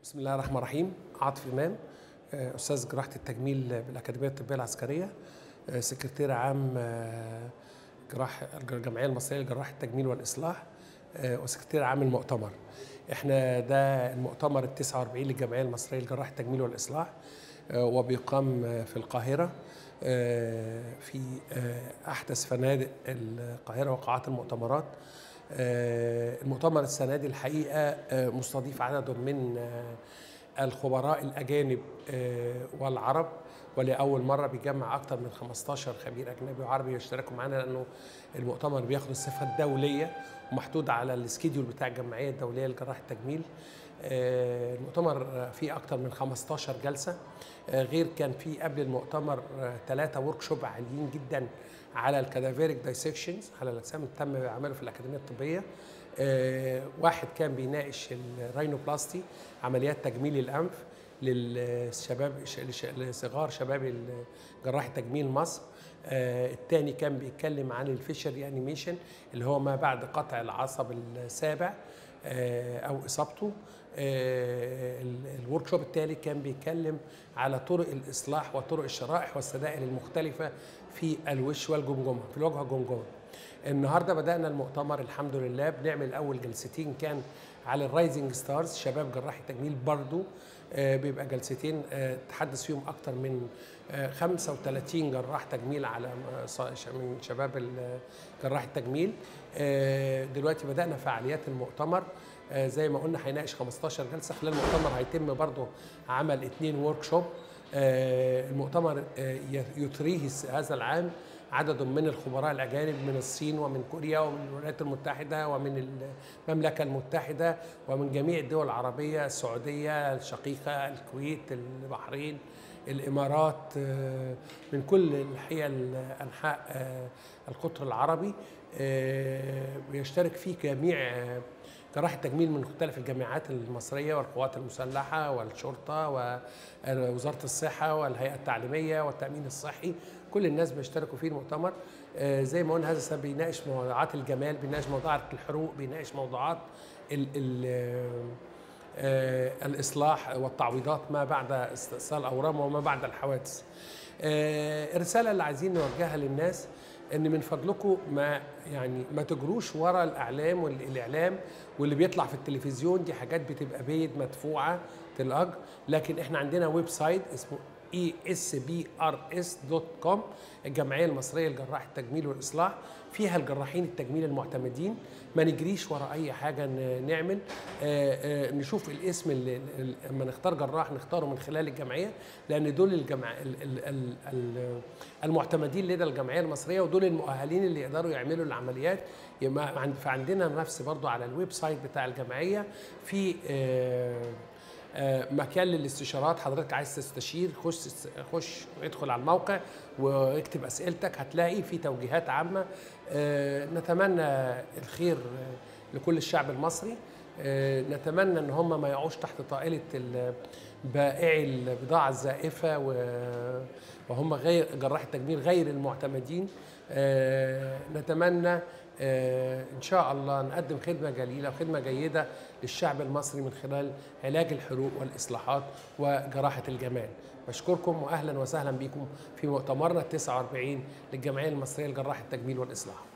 بسم الله الرحمن الرحيم عاطف امام آه، استاذ جراحه التجميل بالاكاديميه الطبيه العسكريه آه، سكرتير عام آه، جراح الجمعيه المصريه لجراح التجميل والاصلاح آه، وسكرتير عام المؤتمر احنا ده المؤتمر ال 49 للجمعيه المصريه لجراح التجميل والاصلاح آه، وبيقام آه، في القاهره آه، في آه، احدث فنادق القاهره وقاعات المؤتمرات آه، المؤتمر السنه دي الحقيقه آه، مستضيف عدد من آه، الخبراء الاجانب آه، والعرب ولاول مره بيجمع اكثر من 15 خبير اجنبي وعربي يشتركوا معانا لانه المؤتمر بياخد الصفه الدوليه ومحدود على السكيدول بتاع الجمعيه الدوليه لجراح التجميل آه، المؤتمر فيه اكثر من 15 جلسه آه، غير كان في قبل المؤتمر ثلاثه ورك شوب عاليين جدا على الكادافيريك دايسكشنز على الاجسام اللي تم عمله في الاكاديميه الطبيه آه، واحد كان بيناقش الراينوبلاستي عمليات تجميل الانف للشباب لش- لصغار شباب جراح تجميل مصر آه، الثاني كان بيتكلم عن الفيشر انيميشن اللي هو ما بعد قطع العصب السابع آه، او اصابته الورك شوب التالي كان بيتكلم على طرق الاصلاح وطرق الشرائح والسدائل المختلفه في الوش والجمجمه في الوجه والجمجمه النهارده بدانا المؤتمر الحمد لله بنعمل اول جلستين كان على الرايزنج ستارز شباب جراحي تجميل برضو آه، بيبقى جلستين آه، تحدث فيهم اكتر من آه، 35 جراح تجميل على م- ص- من شباب ال- جراح التجميل آه، دلوقتي بدانا فعاليات المؤتمر آه، زي ما قلنا هيناقش 15 جلسه خلال المؤتمر هيتم برضو عمل اثنين ورك شوب المؤتمر آه، ي- يثريه الس- هذا العام عدد من الخبراء الاجانب من الصين ومن كوريا ومن الولايات المتحده ومن المملكه المتحده ومن جميع الدول العربيه السعوديه الشقيقه الكويت البحرين الامارات آه، من كل الحقيقه انحاء آه، القطر العربي آه، بيشترك فيه جميع آه، جراح التجميل من مختلف الجامعات المصريه والقوات المسلحه والشرطه ووزاره الصحه والهيئه التعليميه والتامين الصحي كل الناس بيشتركوا فيه المؤتمر آه، زي ما قلنا هذا السنه بيناقش موضوعات الجمال بيناقش موضوعات الحروق بيناقش موضوعات ال ال آه، الاصلاح والتعويضات ما بعد استئصال الاورام وما بعد الحوادث. آه، الرساله اللي عايزين نوجهها للناس ان من فضلكم ما يعني ما تجروش ورا الاعلام والاعلام واللي بيطلع في التلفزيون دي حاجات بتبقى بيد مدفوعه الاجر لكن احنا عندنا ويب سايت اسمه esbrs.com الجمعيه المصريه لجراح التجميل والاصلاح فيها الجراحين التجميل المعتمدين ما نجريش ورا اي حاجه ن- نعمل آه، آه، نشوف الاسم اللي اللي- لما نختار جراح نختاره من خلال الجمعيه لان دول الجمع ال- ال- ال- ال- المعتمدين لدى الجمعيه المصريه ودول المؤهلين اللي يقدروا يعملوا العمليات يبقى عند- فعندنا نفس برضو على الويب سايت بتاع الجمعيه في آه، آه، مكان للاستشارات حضرتك عايز تستشير خش خش ادخل على الموقع واكتب اسئلتك هتلاقي في توجيهات عامه آه، نتمنى الخير آه، لكل الشعب المصري آه، نتمنى ان هم ما يقعوش تحت طائله ال- بائعي البضاعه الزائفه و- وهم غير جراح التجميل غير المعتمدين آه، نتمنى آه، ان شاء الله نقدم خدمه جليله وخدمه جيده للشعب المصري من خلال علاج الحروق والاصلاحات وجراحه الجمال بشكركم واهلا وسهلا بكم في مؤتمرنا ال 49 للجمعيه المصريه لجراح التجميل والاصلاح